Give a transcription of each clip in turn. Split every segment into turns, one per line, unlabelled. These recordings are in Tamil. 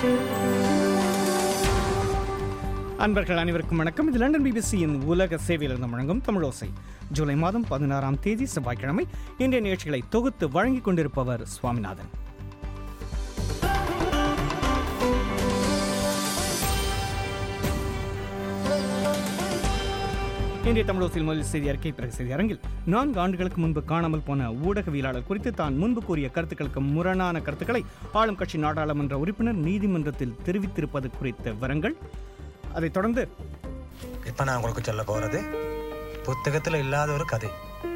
அன்பர்கள் அனைவருக்கும் வணக்கம் இது லண்டன் பிபிசியின் உலக சேவையிலிருந்து வழங்கும் தமிழோசை ஜூலை மாதம் பதினாறாம் தேதி செவ்வாய்க்கிழமை இன்றைய நிகழ்ச்சிகளை தொகுத்து வழங்கிக் கொண்டிருப்பவர் சுவாமிநாதன் இன்றைய தமிழோசில் முதல் செய்தி அறிக்கை பிறகு செய்தி அரங்கில் நான்கு ஆண்டுகளுக்கு முன்பு காணாமல் போன ஊடகவியலாளர் குறித்து தான் முன்பு கூறிய கருத்துக்களுக்கு முரணான கருத்துக்களை ஆளும் கட்சி நாடாளுமன்ற உறுப்பினர் நீதிமன்றத்தில் தெரிவித்திருப்பது குறித்த விவரங்கள் அதைத் தொடர்ந்து
இப்போ நான் உங்களுக்கு சொல்ல போறது புத்தகத்தில் இல்லாத ஒரு கதை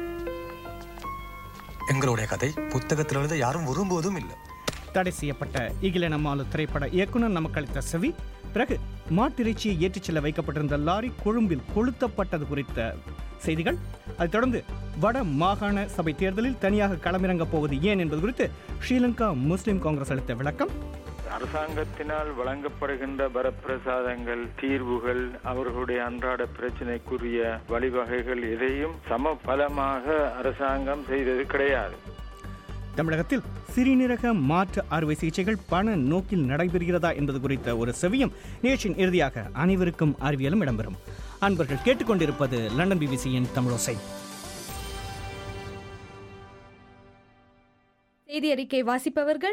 எங்களுடைய கதை புத்தகத்தில் எழுத யாரும் விரும்புவதும் இல்லை
தடை செய்யப்பட்ட இகில நம்மாலு திரைப்பட இயக்குனர் நமக்கு அளித்த செவி பிறகு மாட்டிறைச்சியை ஏற்றிச் செல்ல வைக்கப்பட்டிருந்த லாரி கொழும்பில் கொளுத்தப்பட்டது குறித்த செய்திகள் அதைத் தொடர்ந்து வட மாகாண சபை தேர்தலில் தனியாக களமிறங்கப் போவது ஏன் என்பது குறித்து ஸ்ரீலங்கா முஸ்லிம் காங்கிரஸ் அளித்த விளக்கம்
அரசாங்கத்தினால் வழங்கப்படுகின்ற வரப்பிரசாதங்கள் தீர்வுகள் அவர்களுடைய அன்றாட பிரச்சனைக்குரிய வழிவகைகள் எதையும் சமபலமாக அரசாங்கம் செய்தது கிடையாது
தமிழகத்தில் சிறுநீரக மாற்று அறுவை சிகிச்சைகள் பண நோக்கில் நடைபெறுகிறதா என்பது குறித்த ஒரு செவியும் நிகழ்ச்சியின் இறுதியாக அனைவருக்கும் அறிவியலும் இடம்பெறும் அன்பர்கள் கேட்டுக்கொண்டிருப்பது லண்டன் பிபிசியின் தமிழோசை
செய்தி அறிக்கை வாசிப்பவர்கள்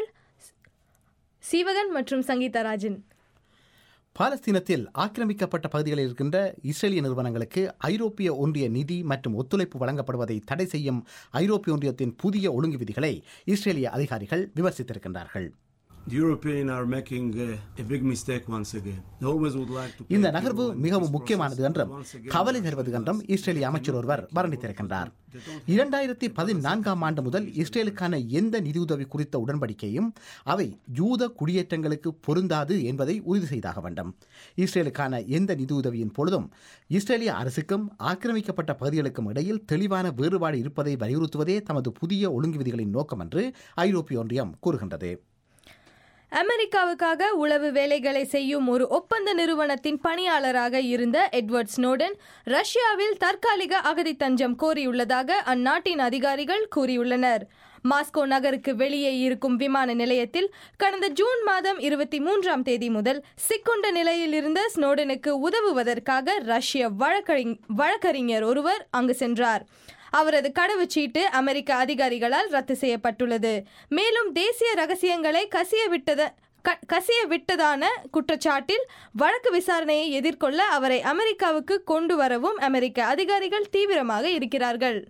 சீவகன் மற்றும் சங்கீதா ராஜன்
பாலஸ்தீனத்தில் ஆக்கிரமிக்கப்பட்ட பகுதிகளில் இருக்கின்ற இஸ்ரேலிய நிறுவனங்களுக்கு ஐரோப்பிய ஒன்றிய நிதி மற்றும் ஒத்துழைப்பு வழங்கப்படுவதை தடை செய்யும் ஐரோப்பிய ஒன்றியத்தின் புதிய ஒழுங்கு விதிகளை இஸ்ரேலிய அதிகாரிகள் விமர்சித்திருக்கின்றார்கள்
The Europeans are making uh, a big mistake once again. They always would like to.
இந்த
pay
நகர்வு
people in
மிகவும்
this
முக்கியமானது
process.
என்றும்
Once again,
கவலை தருவது என்றும் இஸ்ரேலிய அமைச்சர் ஒருவர் வர்ணித்திருக்கின்றார் இரண்டாயிரத்தி பதினான்காம் ஆண்டு முதல் இஸ்ரேலுக்கான எந்த நிதியுதவி குறித்த உடன்படிக்கையும் அவை யூத குடியேற்றங்களுக்கு பொருந்தாது என்பதை உறுதி செய்தாக வேண்டும் இஸ்ரேலுக்கான எந்த நிதியுதவியின் பொழுதும் இஸ்ரேலிய அரசுக்கும் ஆக்கிரமிக்கப்பட்ட பகுதிகளுக்கும் இடையில் தெளிவான வேறுபாடு இருப்பதை வலியுறுத்துவதே தமது புதிய ஒழுங்கு விதிகளின் நோக்கம் என்று ஐரோப்பிய ஒன்றியம் கூறுகின்றது
அமெரிக்காவுக்காக உளவு வேலைகளை செய்யும் ஒரு ஒப்பந்த நிறுவனத்தின் பணியாளராக இருந்த எட்வர்ட் ஸ்னோடன் ரஷ்யாவில் தற்காலிக அகதி தஞ்சம் கோரியுள்ளதாக அந்நாட்டின் அதிகாரிகள் கூறியுள்ளனர் மாஸ்கோ நகருக்கு வெளியே இருக்கும் விமான நிலையத்தில் கடந்த ஜூன் மாதம் இருபத்தி மூன்றாம் தேதி முதல் சிக்குண்ட நிலையில் இருந்த ஸ்னோடனுக்கு உதவுவதற்காக ரஷ்ய வழக்கறிஞ வழக்கறிஞர் ஒருவர் அங்கு சென்றார் அவரது கடவுச்சீட்டு அமெரிக்க அதிகாரிகளால் ரத்து செய்யப்பட்டுள்ளது மேலும் தேசிய ரகசியங்களை கசிய விட்டத க- கசிய விட்டதான குற்றச்சாட்டில் வழக்கு விசாரணையை எதிர்கொள்ள அவரை அமெரிக்காவுக்கு கொண்டு வரவும் அமெரிக்க அதிகாரிகள் தீவிரமாக இருக்கிறார்கள்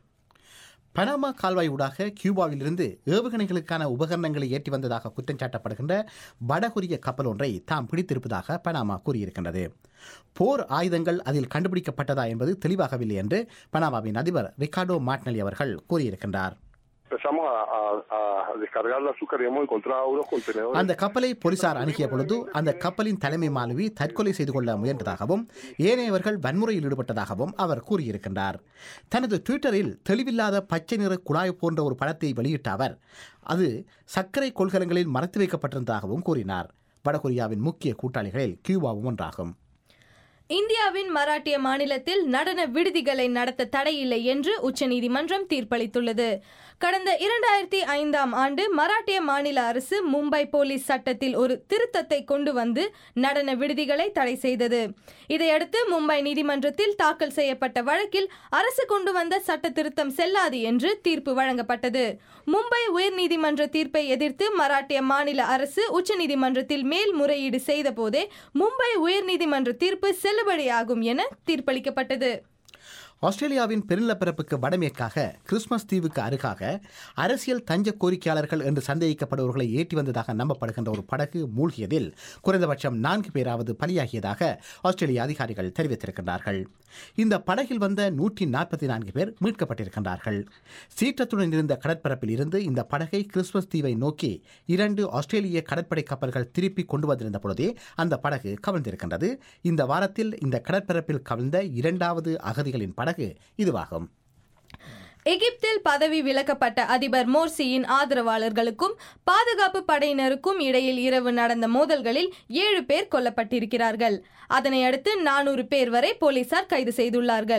பனாமா கால்வாய் ஊடாக கியூபாவிலிருந்து ஏவுகணைகளுக்கான உபகரணங்களை ஏற்றி வந்ததாக குற்றம் சாட்டப்படுகின்ற வடகொரிய கப்பல் ஒன்றை தாம் பிடித்திருப்பதாக பனாமா கூறியிருக்கின்றது போர் ஆயுதங்கள் அதில் கண்டுபிடிக்கப்பட்டதா என்பது தெளிவாகவில்லை என்று பனாமாவின் அதிபர் ரிகார்டோ மாட்னலி அவர்கள் கூறியிருக்கின்றார்
Empezamos a, a, a descargar el azúcar y hemos encontrado unos contenedores.
அந்த கப்பலை போலீசார் அணுகிய பொழுது அந்த கப்பலின் தலைமை மாலுமி தற்கொலை செய்து கொள்ள முயன்றதாகவும் ஏனையவர்கள் வன்முறையில் ஈடுபட்டதாகவும் அவர் கூறியிருக்கின்றார் தனது ட்விட்டரில் தெளிவில்லாத பச்சை நிற குழாய் போன்ற ஒரு படத்தை வெளியிட்ட அவர் அது சர்க்கரை கொள்கலங்களில் மறைத்து வைக்கப்பட்டிருந்ததாகவும் கூறினார் வடகொரியாவின் முக்கிய கூட்டாளிகளில் கியூபாவும் ஒன்றாகும்
இந்தியாவின் மராட்டிய மாநிலத்தில் நடன விடுதிகளை நடத்த தடையில்லை என்று உச்சநீதிமன்றம் தீர்ப்பளித்துள்ளது கடந்த இரண்டாயிரத்தி ஐந்தாம் ஆண்டு மராட்டிய மாநில அரசு மும்பை போலீஸ் சட்டத்தில் ஒரு திருத்தத்தை கொண்டு வந்து நடன விடுதிகளை தடை செய்தது இதையடுத்து மும்பை நீதிமன்றத்தில் தாக்கல் செய்யப்பட்ட வழக்கில் அரசு கொண்டு வந்த சட்ட திருத்தம் செல்லாது என்று தீர்ப்பு வழங்கப்பட்டது மும்பை உயர்நீதிமன்ற தீர்ப்பை எதிர்த்து மராட்டிய மாநில அரசு உச்சநீதிமன்றத்தில் மேல்முறையீடு செய்தபோதே மும்பை உயர்நீதிமன்ற தீர்ப்பு செல்லுபடியாகும் என தீர்ப்பளிக்கப்பட்டது
ஆஸ்திரேலியாவின் பெருநிலப்பரப்புக்கு வடமேற்காக கிறிஸ்மஸ் தீவுக்கு அருகாக அரசியல் தஞ்ச கோரிக்கையாளர்கள் என்று சந்தேகிக்கப்படுபவர்களை ஏற்றி வந்ததாக நம்பப்படுகின்ற ஒரு படகு மூழ்கியதில் குறைந்தபட்சம் நான்கு பேராவது பலியாகியதாக ஆஸ்திரேலிய அதிகாரிகள் தெரிவித்திருக்கின்றார்கள் இந்த படகில் வந்த நூற்றி நாற்பத்தி நான்கு பேர் மீட்கப்பட்டிருக்கின்றார்கள் சீற்றத்துடன் இருந்த கடற்பரப்பில் இருந்து இந்த படகை கிறிஸ்மஸ் தீவை நோக்கி இரண்டு ஆஸ்திரேலிய கடற்படை கப்பல்கள் திருப்பி கொண்டு வந்திருந்த பொழுதே அந்த படகு கவிழ்ந்திருக்கின்றது இந்த வாரத்தில் இந்த கடற்பரப்பில் கவிழ்ந்த இரண்டாவது அகதிகளின் படகு இதுவாகும்
எகிப்தில் பதவி விலக்கப்பட்ட அதிபர் மோர்சியின் ஆதரவாளர்களுக்கும் பாதுகாப்பு படையினருக்கும் இடையில் இரவு நடந்த மோதல்களில் ஏழு பேர் கொல்லப்பட்டிருக்கிறார்கள் அதனை அடுத்து நானூறு பேர் வரை போலீசார் கைது செய்துள்ளார்கள்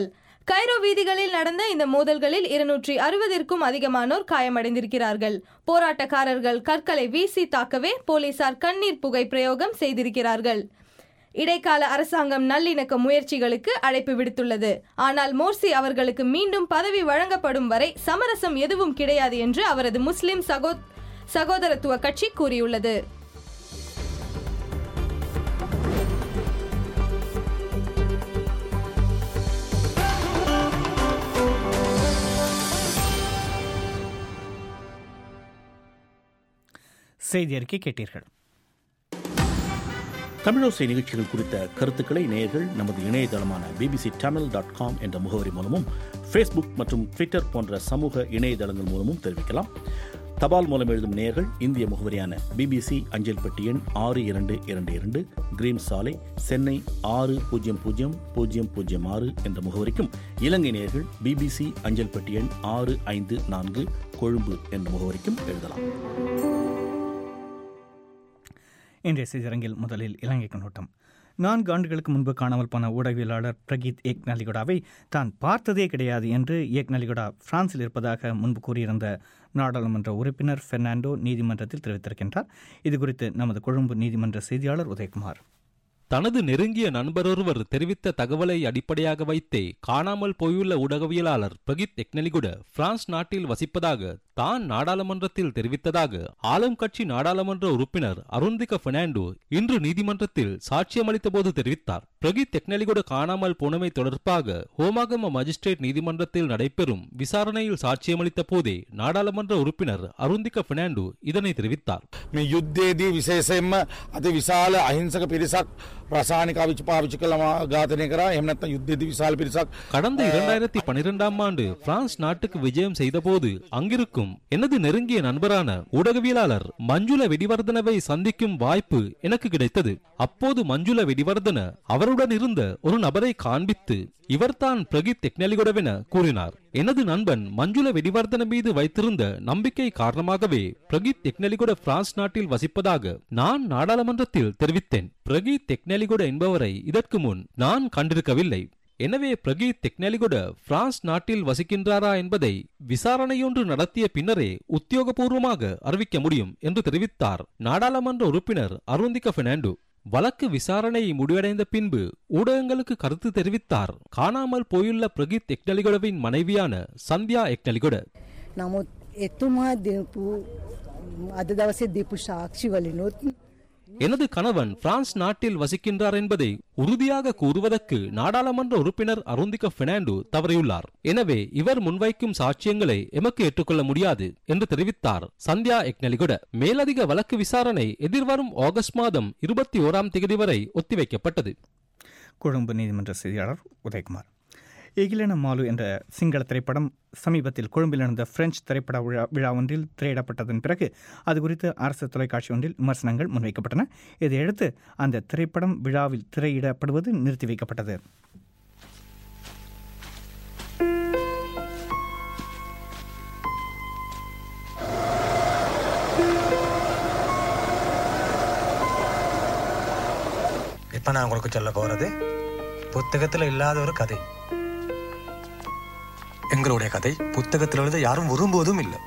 கைரோ வீதிகளில் நடந்த இந்த மோதல்களில் இருநூற்றி அறுபதிற்கும் அதிகமானோர் காயமடைந்திருக்கிறார்கள் போராட்டக்காரர்கள் கற்களை வீசி தாக்கவே போலீசார் கண்ணீர் புகை பிரயோகம் செய்திருக்கிறார்கள் இடைக்கால அரசாங்கம் நல்லிணக்க முயற்சிகளுக்கு அழைப்பு விடுத்துள்ளது ஆனால் மோர்சி அவர்களுக்கு மீண்டும் பதவி வழங்கப்படும் வரை சமரசம் எதுவும் கிடையாது என்று அவரது முஸ்லிம் சகோ சகோதரத்துவ கட்சி கூறியுள்ளது
செய்தி அறிக்கை கேட்டீர்கள்
தமிழோசை நிகழ்ச்சிகள் குறித்த கருத்துக்களை நேயர்கள் நமது இணையதளமான பிபிசி தமிழ் டாட் காம் என்ற முகவரி மூலமும் ஃபேஸ்புக் மற்றும் ட்விட்டர் போன்ற சமூக இணையதளங்கள் மூலமும் தெரிவிக்கலாம் தபால் மூலம் எழுதும் நேயர்கள் இந்திய முகவரியான பிபிசி அஞ்சல் பெட்டி எண் ஆறு இரண்டு இரண்டு இரண்டு கிரீம் சாலை சென்னை ஆறு பூஜ்ஜியம் பூஜ்ஜியம் பூஜ்ஜியம் பூஜ்ஜியம் ஆறு என்ற முகவரிக்கும் இலங்கை நேயர்கள் பிபிசி அஞ்சல் பெட்டி எண் ஆறு ஐந்து நான்கு கொழும்பு என்ற முகவரிக்கும் எழுதலாம்
இன்றைய செய்தியரங்கில் முதலில் இலங்கை கண்ணோட்டம் நான்கு ஆண்டுகளுக்கு முன்பு காணாமல் போன ஊடகவியலாளர் பிரகீத் ஏக் நலிகுடாவை தான் பார்த்ததே கிடையாது என்று ஏக் நலிகுடா பிரான்சில் இருப்பதாக முன்பு கூறியிருந்த நாடாளுமன்ற உறுப்பினர் பெர்னாண்டோ நீதிமன்றத்தில் தெரிவித்திருக்கின்றார் இதுகுறித்து நமது கொழும்பு நீதிமன்ற செய்தியாளர் உதயகுமார்
தனது நெருங்கிய நண்பரொருவர் தெரிவித்த தகவலை அடிப்படையாக வைத்தே காணாமல் போயுள்ள ஊடகவியலாளர் பிரகித் எக்னலிகுட பிரான்ஸ் நாட்டில் வசிப்பதாக தான் நாடாளுமன்றத்தில் தெரிவித்ததாக ஆளும் கட்சி நாடாளுமன்ற உறுப்பினர் அருந்திக பெர்னாண்டோ இன்று நீதிமன்றத்தில் சாட்சியமளித்த போது தெரிவித்தார் பிரகித் எக்னலிகுட காணாமல் போனமை தொடர்பாக ஹோமாகம மஜிஸ்ட்ரேட் நீதிமன்றத்தில் நடைபெறும் விசாரணையில் சாட்சியமளித்த போதே நாடாளுமன்ற உறுப்பினர் அருந்திக பெர்னாண்டோ இதனை தெரிவித்தார்
මේ යුද්ධයේදී විශේෂයෙන්ම අති විශාල අහිංසක පිරිසක් රසානික අවිච පාවිච්චි කළ ඝාතනය කරා එහෙම නැත්නම් යුද්ධයේදී විශාල පිරිසක්
கடந்த இரண்டாயிரத்தி பனிரெண்டாம் ஆண்டு பிரான்ஸ் நாட்டுக்கு விஜயம் செய்தபோது அங்கிருக்கும் எனது நெருங்கிய நண்பரான ஊடகவியலாளர் மஞ்சுள வெடிவர்தனவை சந்திக்கும் வாய்ப்பு எனக்கு கிடைத்தது அப்போது மஞ்சுள வெடிவர்தன அவருடன் இருந்த ஒரு நபரை காண்பித்து இவர்தான் பிரகித் டெக்னாலிகோடவென கூறினார் எனது நண்பன் மஞ்சுள வெடிவர்தன மீது வைத்திருந்த நம்பிக்கை காரணமாகவே பிரகித் டெக்னாலிகோட பிரான்ஸ் நாட்டில் வசிப்பதாக நான் நாடாளுமன்றத்தில் தெரிவித்தேன் பிரகித் டெக்னாலிகோட என்பவரை இதற்கு முன் நான் கண்டிருக்கவில்லை எனவே பிரகீத் டெக்னாலிகோட பிரான்ஸ் நாட்டில் வசிக்கின்றாரா என்பதை விசாரணையொன்று நடத்திய பின்னரே உத்தியோகபூர்வமாக அறிவிக்க முடியும் என்று தெரிவித்தார் நாடாளுமன்ற உறுப்பினர் அருந்திக பெர்னாண்டோ வழக்கு விசாரணை முடிவடைந்த பின்பு ஊடகங்களுக்கு கருத்து தெரிவித்தார் காணாமல் போயுள்ள பிரகீத் எக்னலிகொடவின் மனைவியான சந்தியா எக்னலிகொட
නමුත් එතුමා දෙපු අද දවසේ දීපු සාක්ෂි වලිනුත්
எனது கணவன் பிரான்ஸ் நாட்டில் வசிக்கின்றார் என்பதை உறுதியாக கூறுவதற்கு நாடாளுமன்ற உறுப்பினர் அருந்திக பெர்னாண்டோ தவறியுள்ளார் எனவே இவர் முன்வைக்கும் சாட்சியங்களை எமக்கு ஏற்றுக்கொள்ள முடியாது என்று தெரிவித்தார் சந்தியா எக்னலிகுட மேலதிக வழக்கு விசாரணை எதிர்வரும் ஆகஸ்ட் மாதம் இருபத்தி ஓராம் தேதி வரை ஒத்திவைக்கப்பட்டது
கொழும்பு நீதிமன்ற செய்தியாளர் உதயகுமார் எகிலன மாலு என்ற சிங்கள திரைப்படம் சமீபத்தில் கொழும்பில் நடந்த பிரெஞ்சு திரைப்பட விழா விழா ஒன்றில் திரையிடப்பட்டதன் பிறகு அது குறித்து அரசு தொலைக்காட்சி ஒன்றில் விமர்சனங்கள் முன்வைக்கப்பட்டன இதையடுத்து அந்த திரைப்படம் விழாவில் திரையிடப்படுவது நிறுத்தி வைக்கப்பட்டது
இப்போ நான் உங்களுக்கு சொல்ல போறது புத்தகத்தில் இல்லாத ஒரு கதை எங்களுடைய கதை புத்தகத்தில் எழுத யாரும் விரும்புவதும் இல்லை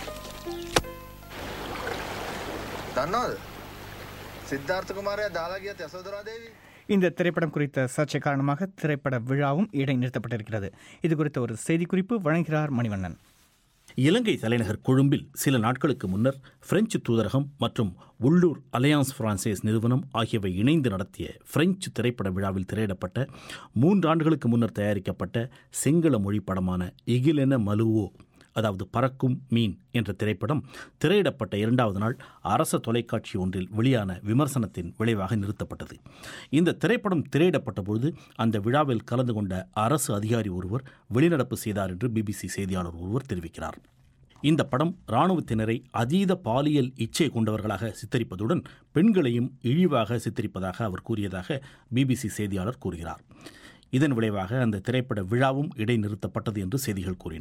දන්නවද සිද්ධාර්ථ කුමාරයා දාලා ගියත් යසෝදරා දේවී
இந்த திரைப்படம் குறித்த சர்ச்சை காரணமாக திரைப்பட விழாவும் இடைநிறுத்தப்பட்டிருக்கிறது இது குறித்த ஒரு செய்திக்குறிப்பு வழங்குகிறார் மணிவண்ணன்
இலங்கை தலைநகர் கொழும்பில் சில நாட்களுக்கு முன்னர் பிரெஞ்சு தூதரகம் மற்றும் உள்ளூர் அலையான்ஸ் பிரான்சேஸ் நிறுவனம் ஆகியவை இணைந்து நடத்திய பிரெஞ்சு திரைப்பட விழாவில் திரையிடப்பட்ட மூன்றாண்டுகளுக்கு முன்னர் தயாரிக்கப்பட்ட சிங்கள மொழி படமான எகிலென மலுவோ அதாவது பறக்கும் மீன் என்ற திரைப்படம் திரையிடப்பட்ட இரண்டாவது நாள் அரச தொலைக்காட்சி ஒன்றில் வெளியான விமர்சனத்தின் விளைவாக நிறுத்தப்பட்டது இந்த திரைப்படம் திரையிடப்பட்ட பொழுது அந்த விழாவில் கலந்து கொண்ட அரசு அதிகாரி ஒருவர் வெளிநடப்பு செய்தார் என்று பிபிசி செய்தியாளர் ஒருவர் தெரிவிக்கிறார் இந்த படம் இராணுவத்தினரை அதீத பாலியல் இச்சை கொண்டவர்களாக சித்தரிப்பதுடன் பெண்களையும் இழிவாக சித்தரிப்பதாக அவர் கூறியதாக பிபிசி செய்தியாளர் கூறுகிறார் இதன் விளைவாக அந்த திரைப்பட விழாவும் இடைநிறுத்தப்பட்டது என்று செய்திகள் கூறின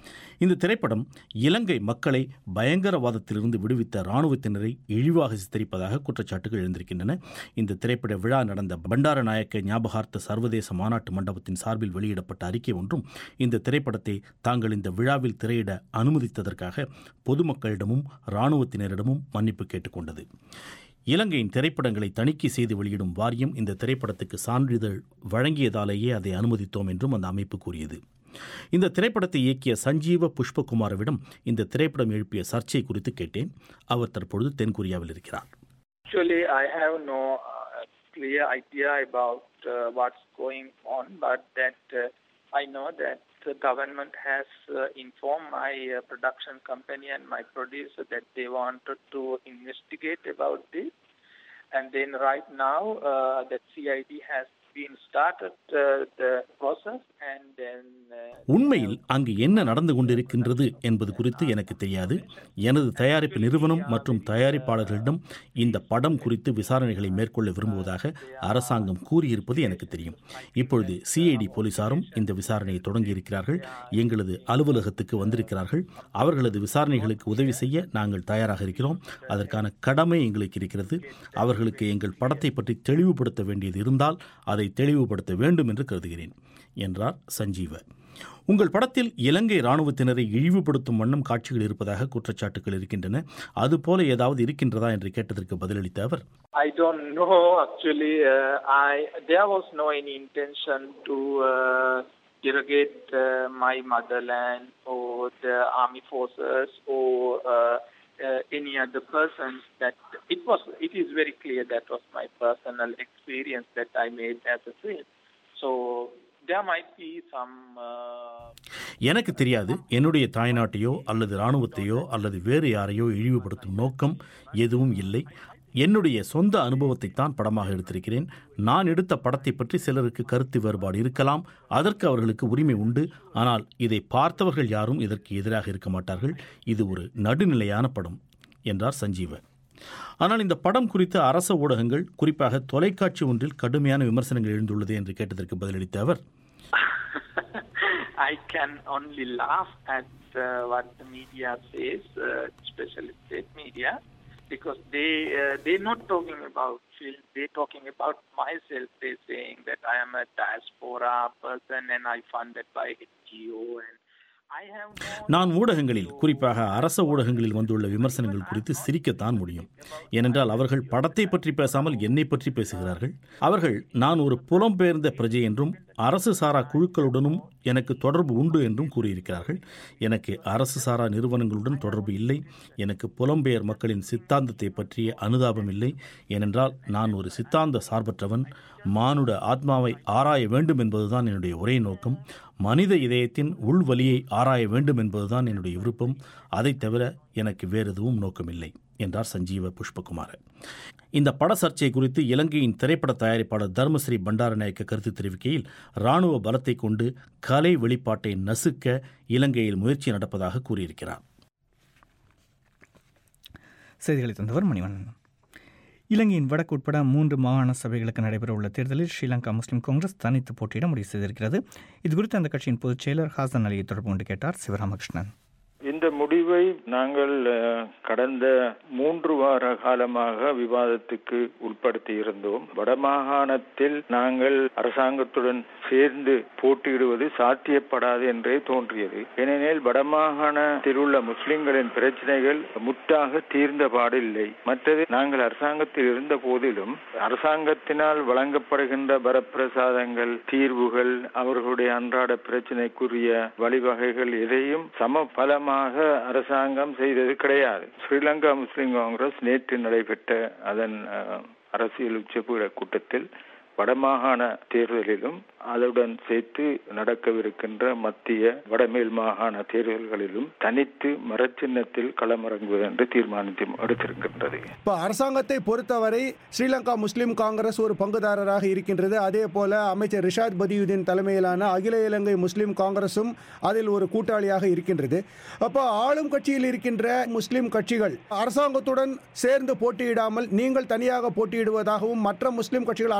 இந்த திரைப்படம் இலங்கை மக்களை பயங்கரவாதத்திலிருந்து விடுவித்த இராணுவத்தினரை இழிவாக சித்தரிப்பதாக குற்றச்சாட்டுகள் எழுந்திருக்கின்றன இந்த திரைப்பட விழா நடந்த பண்டாரநாயக்க ஞாபகார்த்த சர்வதேச மாநாட்டு மண்டபத்தின் சார்பில் வெளியிடப்பட்ட அறிக்கை ஒன்றும் இந்த திரைப்படத்தை தாங்கள் இந்த விழாவில் திரையிட அனுமதித்ததற்காக பொதுமக்களிடமும் இராணுவத்தினரிடமும் மன்னிப்பு கேட்டுக்கொண்டது இலங்கையின் திரைப்படங்களை தணிக்கை செய்து வெளியிடும் வாரியம் இந்த திரைப்படத்துக்கு சான்றிதழ் வழங்கியதாலேயே அதை அனுமதித்தோம் என்றும் அந்த அமைப்பு கூறியது இந்த திரைப்படத்தை இயக்கிய சஞ்சீவ புஷ்பகுமாரவிடம் இந்த திரைப்படம் எழுப்பிய சர்ச்சை குறித்து கேட்டேன் அவர் தற்பொழுது தென்கொரியாவில் இருக்கிறார்
Actually, I have no uh, clear idea about uh, what's going on, but that uh, I know that the government has uh, informed my uh, production company and my producer that they wanted to investigate about this. And then right now, uh, that CID has been started uh, the process and then uh,
உண்மையில் அங்கு என்ன நடந்து கொண்டிருக்கின்றது என்பது குறித்து எனக்கு தெரியாது எனது தயாரிப்பு நிறுவனம் மற்றும் தயாரிப்பாளர்களிடம் இந்த படம் குறித்து விசாரணைகளை மேற்கொள்ள விரும்புவதாக அரசாங்கம் கூறியிருப்பது எனக்கு தெரியும் இப்பொழுது சிஐடி போலீசாரும் இந்த விசாரணையை தொடங்கியிருக்கிறார்கள் எங்களது அலுவலகத்துக்கு வந்திருக்கிறார்கள் அவர்களது விசாரணைகளுக்கு உதவி செய்ய நாங்கள் தயாராக இருக்கிறோம் அதற்கான கடமை எங்களுக்கு இருக்கிறது அவர்களுக்கு எங்கள் படத்தை பற்றி தெளிவுபடுத்த வேண்டியது இருந்தால் அதை தெளிவுபடுத்த வேண்டும் என்று கருதுகிறேன் என்றார் சஞ்சீவ உங்கள் படத்தில் இலங்கை இராணுவத்தினரை இழிவுபடுத்தும் வண்ணம் காட்சிகள் இருப்பதாக குற்றச்சாட்டுகள் இருக்கின்றன அதுபோல ஏதாவது இருக்கின்றதா என்று கேட்டதற்கு பதிலளித்த அவர்
I don't know actually. Uh, I there was no any intention to uh, derogate uh, my motherland or the army forces or uh, uh, any other persons. That it was. It is very clear that was my personal experience that I made as a film. So there might be some. Uh,
எனக்கு தெரியாது என்னுடைய தாய்நாட்டையோ அல்லது இராணுவத்தையோ அல்லது வேறு யாரையோ இழிவுபடுத்தும் நோக்கம் எதுவும் இல்லை என்னுடைய சொந்த அனுபவத்தை தான் படமாக எடுத்திருக்கிறேன் நான் எடுத்த படத்தை பற்றி சிலருக்கு கருத்து வேறுபாடு இருக்கலாம் அதற்கு அவர்களுக்கு உரிமை உண்டு ஆனால் இதை பார்த்தவர்கள் யாரும் இதற்கு எதிராக இருக்க மாட்டார்கள் இது ஒரு நடுநிலையான படம் என்றார் சஞ்சீவ ஆனால் இந்த படம் குறித்து அரச ஊடகங்கள் குறிப்பாக தொலைக்காட்சி ஒன்றில் கடுமையான விமர்சனங்கள் எழுந்துள்ளது என்று கேட்டதற்கு பதிலளித்த அவர்
I can only laugh at uh, what the media says, uh, especially state media, because they uh, they're not talking about film. They're talking about myself. They're saying that I am a diaspora person and I funded by NGO and I have no
நான் ஊடகங்களில் குறிப்பாக அரச ஊடகங்களில் வந்துள்ள விமர்சனங்கள் குறித்து சிரிக்கத்தான் முடியும் ஏனென்றால் அவர்கள் படத்தை பற்றி பேசாமல் என்னை பற்றி பேசுகிறார்கள் அவர்கள் நான் ஒரு புலம்பெயர்ந்த பிரஜை என்றும் அரசு சாரா குழுக்களுடனும் எனக்கு தொடர்பு உண்டு என்றும் கூறியிருக்கிறார்கள் எனக்கு அரசு சாரா நிறுவனங்களுடன் தொடர்பு இல்லை எனக்கு புலம்பெயர் மக்களின் சித்தாந்தத்தை பற்றிய அனுதாபம் இல்லை ஏனென்றால் நான் ஒரு சித்தாந்த சார்பற்றவன் மானுட ஆத்மாவை ஆராய வேண்டும் என்பதுதான் என்னுடைய ஒரே நோக்கம் மனித இதயத்தின் உள்வலியை ஆராய வேண்டும் என்பதுதான் என்னுடைய விருப்பம் அதைத் தவிர எனக்கு வேறு எதுவும் நோக்கமில்லை என்றார் சஞ்சீவ புஷ்பகுமார இந்த பட சர்ச்சை குறித்து இலங்கையின் திரைப்பட தயாரிப்பாளர் தர்மஸ்ரீ பண்டாரநாயக்க கருத்து தெரிவிக்கையில் இராணுவ பலத்தை கொண்டு கலை வெளிப்பாட்டை நசுக்க இலங்கையில் முயற்சி நடப்பதாக கூறியிருக்கிறார்
செய்திகளை தந்தவர் மணிவண்ணன் இலங்கையின் வடக்கு உட்பட மூன்று மாகாண சபைகளுக்கு நடைபெறவுள்ள தேர்தலில் ஸ்ரீலங்கா முஸ்லிம் காங்கிரஸ் தனித்து போட்டியிட முடிவு செய்திருக்கிறது இதுகுறித்து அந்த கட்சியின் பொதுச் செயலர் ஹாசன் அலியை தொடர்பு கொண்டு கேட்டார் சிவராமகிருஷ்ணன்
இந்த முடிவை நாங்கள் அஹ், கடந்த மூன்று வார காலமாக விவாதத்துக்கு உட்படுத்தி இருந்தோம் வடமாகாணத்தில் நாங்கள் அரசாங்கத்துடன் சேர்ந்து போட்டியிடுவது சாத்தியப்படாது என்றே தோன்றியது ஏனெனில் வடமாகாணத்தில் உள்ள முஸ்லிம்களின் பிரச்சனைகள் முற்றாக தீர்ந்த பாடில்லை மற்றது நாங்கள் அரசாங்கத்தில் இருந்த போதிலும் அரசாங்கத்தினால் வழங்கப்படுகின்ற வரப்பிரசாதங்கள் தீர்வுகள் அவர்களுடைய அன்றாட பிரச்சனைக்குரிய வழிவகைகள் எதையும் சம பலமாக அரசாங்கம் செய்தது கிடையாது ஸ்ரீலங்கா முஸ்லிம் காங்கிரஸ் நேற்று நடைபெற்ற அதன் அஹ், அரசியல் உச்சபீட கூட்டத்தில் வடமாகாண தேர்தலிலும் அதுடன் சேர்த்து நடக்கவிருக்கின்ற மத்திய வடமேல் மாகாண தேர்தல்களிலும் தனித்து மரச்சின்னத்தில் களமிறங்குவது என்று தீர்மானித்து எடுத்திருக்கின்றது
இப்போ அரசாங்கத்தை பொறுத்தவரை ஸ்ரீலங்கா முஸ்லிம் காங்கிரஸ் ஒரு பங்குதாரராக இருக்கின்றது அதே போல அமைச்சர் ரிஷாத் பதியுதீன் தலைமையிலான அகில இலங்கை முஸ்லிம் காங்கிரசும் அதில் ஒரு கூட்டாளியாக இருக்கின்றது அப்போ ஆளும் கட்சியில் இருக்கின்ற முஸ்லிம் கட்சிகள் அரசாங்கத்துடன் சேர்ந்து போட்டியிடாமல் நீங்கள் தனியாக போட்டியிடுவதாகவும் மற்ற முஸ்லிம் கட்சிகள் அரசாங்கத்துடன்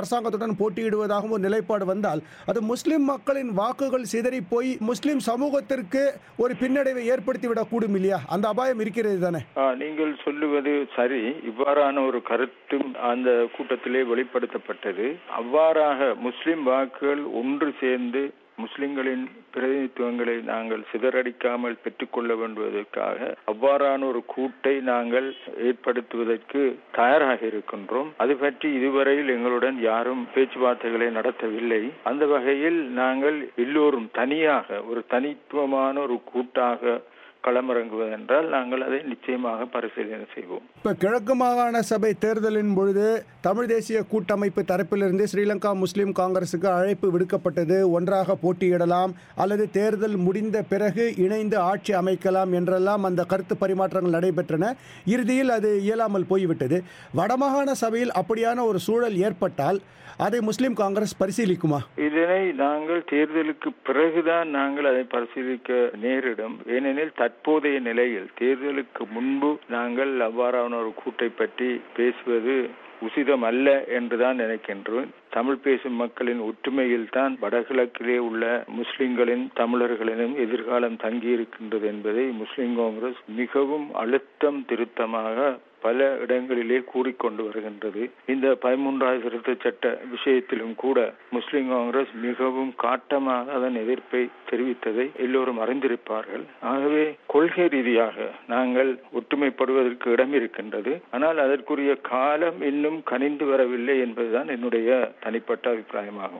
சிங்களத்துடன் போட்டியிடுவதாகவும் ஒரு நிலைப்பாடு வந்தால் அது முஸ்லிம் மக்களின் வாக்குகள் சிதறி போய் முஸ்லிம் சமூகத்திற்கு ஒரு பின்னடைவை ஏற்படுத்திவிடக்கூடும் இல்லையா அந்த அபாயம் இருக்கிறது தானே
ஆ, நீங்கள் சொல்லுவது சரி இவ்வாறான ஒரு கருத்தும் அந்த கூட்டத்திலே வெளிப்படுத்தப்பட்டது அவ்வாறாக முஸ்லிம் வாக்குகள் ஒன்று சேர்ந்து முஸ்லிம்களின் பிரதிநிதித்துவங்களை நாங்கள் சிதறடிக்காமல் பெற்றுக்கொள்ள வேண்டுவதற்காக அவ்வாறான ஒரு கூட்டை நாங்கள் ஏற்படுத்துவதற்கு தயாராக இருக்கின்றோம் அது பற்றி இதுவரையில் எங்களுடன் யாரும் பேச்சுவார்த்தைகளை நடத்தவில்லை அந்த வகையில் நாங்கள் எல்லோரும் தனியாக ஒரு தனித்துவமான ஒரு கூட்டாக களமிறங்குவதென்றால் நாங்கள் அதை நிச்சயமாக பரிசீலனை செய்வோம்
இப்ப கிழக்கு மாகாண சபை தேர்தலின் பொழுது தமிழ் தேசிய கூட்டமைப்பு தரப்பிலிருந்து ஸ்ரீலங்கா முஸ்லிம் காங்கிரசுக்கு அழைப்பு விடுக்கப்பட்டது ஒன்றாக போட்டியிடலாம் அல்லது தேர்தல் முடிந்த பிறகு இணைந்து ஆட்சி அமைக்கலாம் என்றெல்லாம் அந்த கருத்து பரிமாற்றங்கள் நடைபெற்றன இறுதியில் அது இயலாமல் போய்விட்டது வடமாகாண சபையில் அப்படியான ஒரு சூழல் ஏற்பட்டால் அதை முஸ்லிம் காங்கிரஸ் பரிசீலிக்குமா
இதனை நாங்கள் தேர்தலுக்கு பிறகுதான் நாங்கள் அதை பரிசீலிக்க நேரிடும் ஏனெனில் தற்போதைய நிலையில் தேர்தலுக்கு முன்பு நாங்கள் அவ்வாறான ஒரு கூட்டை பற்றி பேசுவது உசிதம் அல்ல என்றுதான் நினைக்கின்றோம் தமிழ் பேசும் மக்களின் ஒற்றுமையில் தான் வடகிழக்கிலே உள்ள முஸ்லிம்களின் தமிழர்களிலும் எதிர்காலம் தங்கியிருக்கின்றது என்பதை முஸ்லிம் காங்கிரஸ் மிகவும் அழுத்தம் திருத்தமாக பல இடங்களிலே கூறிக்கொண்டு வருகின்றது இந்த பதிமூன்றாவது திருத்த சட்ட விஷயத்திலும் கூட முஸ்லிம் காங்கிரஸ் மிகவும் காட்டமாக அதன் எதிர்ப்பை தெரிவித்ததை எல்லோரும் அறிந்திருப்பார்கள் ஆகவே கொள்கை ரீதியாக நாங்கள் ஒற்றுமைப்படுவதற்கு இடம் இருக்கின்றது ஆனால் அதற்குரிய காலம் இன்னும் கனிந்து வரவில்லை என்பதுதான் என்னுடைய தனிப்பட்ட அபிப்பிராயமாகும்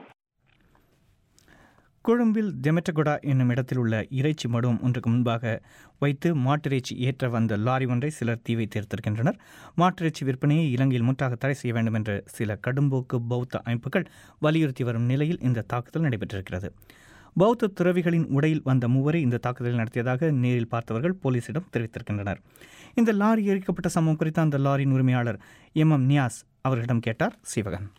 கொழும்பில் தெமெட்டகுடா என்னும் இடத்தில் உள்ள இறைச்சி மடுவம் ஒன்றுக்கு முன்பாக வைத்து மாட்டிறைச்சி ஏற்ற வந்த லாரி ஒன்றை சிலர் தீ வைத்து எரித்திருக்கின்றனர் மாட்டிறைச்சி விற்பனையை இலங்கையில் முற்றாக தடை செய்ய வேண்டும் என்று சில கடும்போக்கு பௌத்த அமைப்புகள் வலியுறுத்தி வரும் நிலையில் இந்த தாக்குதல் நடைபெற்றிருக்கிறது பௌத்த துறவிகளின் உடையில் வந்த மூவரை இந்த தாக்குதல் நடத்தியதாக நேரில் பார்த்தவர்கள் போலீசிடம் தெரிவித்திருக்கின்றனர் இந்த லாரி எரிக்கப்பட்ட சம்பவம் குறித்து அந்த லாரியின் உரிமையாளர் எம் எம் நியாஸ் அவர்களிடம் கேட்டார் சிவகன்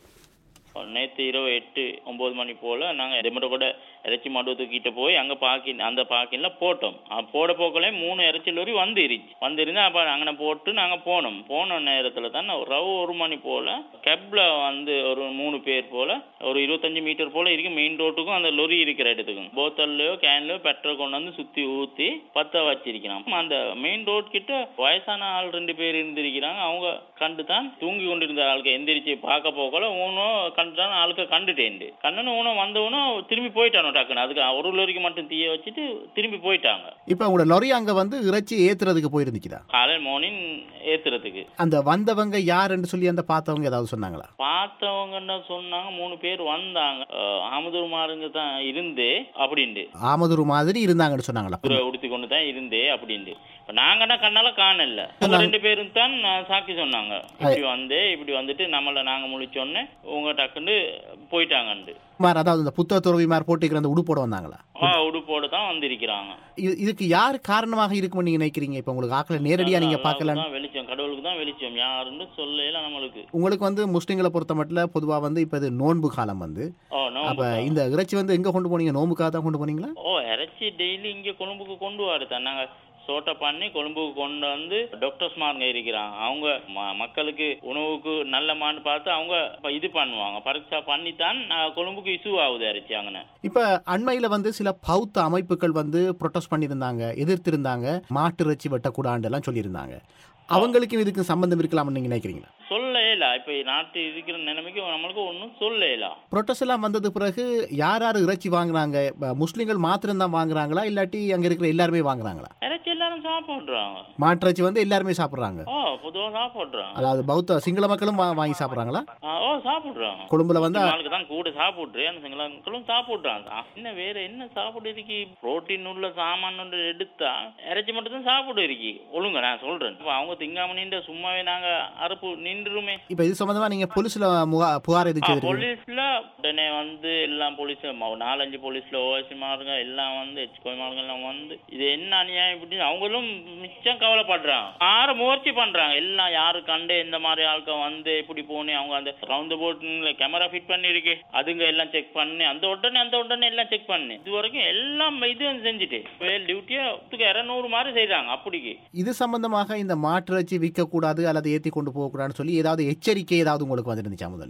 நேற்று இரவு எட்டு ஒம்பது மணி போல் நாங்கள் ரெமட்டை கூட இறைச்சி மடுவத்துக்கிட்ட போய் அங்கே பாக்கின் அந்த பாக்கினில் போட்டோம் அஹ் போட போக்கலே மூணு இறைச்சி லோரி வந்துருச்சு வந்துருந்து அப்போ அங்கே போட்டு நாங்கள் போனோம் போன நேரத்தில் தான் ரவு ஒரு மணி போல் கெப்பில் வந்து ஒரு மூணு பேர் போல் ஒரு இருபத்தஞ்சு மீட்டர் போல் இருக்கு மெயின் ரோட்டுக்கும் அந்த லொரி இருக்கிற இடத்துக்கும் போத்தல்லையோ கேன்லையோ பெட்ரோல் கொண்டு வந்து சுற்றி ஊற்றி பற்ற வச்சிருக்கிறான் அந்த மெயின் ரோட் கிட்ட வயசான ஆள் ரெண்டு பேர் இருந்திருக்கிறாங்க அவங்க கண்டு தான் தூங்கி கொண்டிருந்த ஆளுக்கு எந்திரிச்சு பார்க்க போகல ஊனும் கண்டுட்டான் ஆளுக்கு கண்டுட்டேன் கண்ணுன்னு ஊனும் வந்தவனும் திரும்பி போயிட்டானோ டக்குன்னு அதுக்கு ஒரு லோரிக்கு மட்டும் தீய வச்சுட்டு திரும்பி போயிட்டாங்க
இப்போ உங்களோட லொரி அங்கே வந்து இறைச்சி ஏத்துறதுக்கு போயிருந்துச்சுதா
காலையில் மார்னிங் ஏத்துறதுக்கு
அந்த வந்தவங்க யாருன்னு சொல்லி அந்த பார்த்தவங்க ஏதாவது சொன்னாங்களா
பார்த்தவங்கன்னு சொன்னாங்க மூணு பேர் வந்தாங்க அஹ், ஆமதூர் மாருங்க தான் இருந்து அப்படின்ட்டு
ஆமதுரு மாதிரி இருந்தாங்கன்னு சொன்னாங்களா
ஒரு உடுத்தி கொண்டு தான் இருந்தே அப்படின்ட்டு இப்ப நாங்கன்னா கண்ணால காணல அவங்க ரெண்டு பேரும் தான் அஹ், சாக்கி சொன்னாங்க இப்படி வந்து இப்படி வந்துட்டு நம்மள நாங்க முழிச்சோன்னே உங்க டக்குன்னு போயிட்டாங்கன்ட்டு
மார் அதாவது இந்த புத்தக துறவி மாதிரி போட்டுக்கிற அந்த உடுப்போட வந்தாங்களா
ஆ உடுப்போடு தான் வந்திருக்கிறாங்க
இது- இதுக்கு யார் காரணமாக இருக்கும்னு நீங்க நினைக்கிறீங்க இப்போ உங்களுக்கு ஆக்களை நேரடியா நீங்க பார்க்கல
தான் வெளிச்சம் கடவுளுக்கு தான் வெளிச்சம் யாருன்னு சொல்லல நம்மளுக்கு
உங்களுக்கு வந்து முஸ்லிம்களை பொறுத்த மட்டும் பொதுவா வந்து இப்போ இது நோன்பு காலம் வந்து
ஓ நோம்பு
அப்ப இந்த இறைச்சி வந்து எங்க கொண்டு போனீங்க நோன்புக்காக தான் கொண்டு போனீங்களா
ஓ இறைச்சி டெய்லி இங்க கொழும்புக்கு கொண்டு வரதான் நாங்க சோட்டை பண்ணி கொழும்புக்கு கொண்டு வந்து டாக்டர்ஸ் மாருங்க இருக்கிறாங்க அவங்க ம- மக்களுக்கு உணவுக்கு நல்லமான்னு பார்த்து அவங்க இப்ப இது பண்ணுவாங்க பரீட்சா பண்ணித்தான் நான் கொழும்புக்கு இஷ்யூ ஆகுது இறைச்சி அங்கன
இப்ப அண்மையில வந்து சில பௌத்த அமைப்புகள் வந்து ப்ரொட்டஸ்ட் பண்ணியிருந்தாங்க எதிர்த்திருந்தாங்க மாட்டு இறைச்சி வெட்டக்கூடாண்டு எல்லாம் சொல்லியிருந்தாங்க அவங்களுக்கும் இதுக்கு சம்பந்தம் இருக்கலாம்னு நீங்க நினைக்கிறீங்களா
சொல்லல இப்ப நாட்டு இருக்கிற நிலைமைக்கு நம்மளுக்கு ஒன்றும் சொல்லல
ப்ரொட்டஸ்ட் எல்லாம் வந்தது பிறகு யார் யார் இறைச்சி வாங்குறாங்க இப்ப முஸ்லிம்கள் மாத்திரம் தான் வாங்குறாங்களா இல்லாட்டி அங்க இருக்கிற எல்லாருமே வாங்குறாங்களா
இறைச்சி எல்லாரும் சாப்பிடுறாங்க
மாட்டு இறைச்சி வந்து எல்லாருமே சாப்பிடுறாங்க
ஓ பொதுவா சாப்பிடுறாங்க
அதாவது பௌத்த சிங்கள மக்களும் வா- வாங்கி சாப்பிடுறாங்களா
ஆ, ஓ சாப்பிடுறாங்க
கொழும்புல வந்து
நாளுக்கு தான் கூட சாப்பிடுறேன் அந்த சிங்கள மக்களும் சாப்பிடுறாங்க என்ன வேற என்ன சாப்பிடுறதுக்கு புரோட்டீன் உள்ள சாமான் ஒன்று எடுத்தா இறைச்சி மட்டும் தான் சாப்பிடு இருக்கு ஒழுங்க நான் சொல்றேன் இப்ப அவங்க திங்காம நின்ற சும்மாவே நாங்க அறுப்பு நின்றுருமே
இப்ப இது சம்பந்தமா நீங்க போலீஸ்ல முகா- புகார் எதுவும் செய்திருக்கீங்க
போலீஸ்ல உடனே வந்து எல்லாம் போலீஸ் நாலஞ்சு போலீஸ்ல ஓசி மாருங்க எல்லாம் வந்து எச்கோய் மாருங்க எல்லாம் வந்து இது என்ன அநியாயம் இப்படி அவங்களும் மிச்சம் கவலைப்படுறாங்க ஆற முயற்சி பண்றாங்க எல்லாம் யாரு கண்டு இந்த மாதிரி ஆட்கள் வந்து எப்படி போனே அவங்க அந்த ரவுண்ட் போர்ட்ல கேமரா ஃபிட் பண்ணிருக்கு அதுங்க எல்லாம் செக் பண்ணி அந்த உடனே அந்த உடனே எல்லாம் செக் பண்ணி இது வரைக்கும் எல்லாம் இது செஞ்சுட்டு டியூட்டியா இரநூறு மாதிரி செய்றாங்க அப்படிக்கு
இது சம்பந்தமாக இந்த மாட்டு இறைச்சி விற்க கூடாது அல்லது ஏத்தி கொண்டு போக கூடாதுன்னு சொல்லி ஏதாவது எச்சரிக்கை ஏதாவது உங்களுக்கு வந்துருந்துச்சா முதல்ல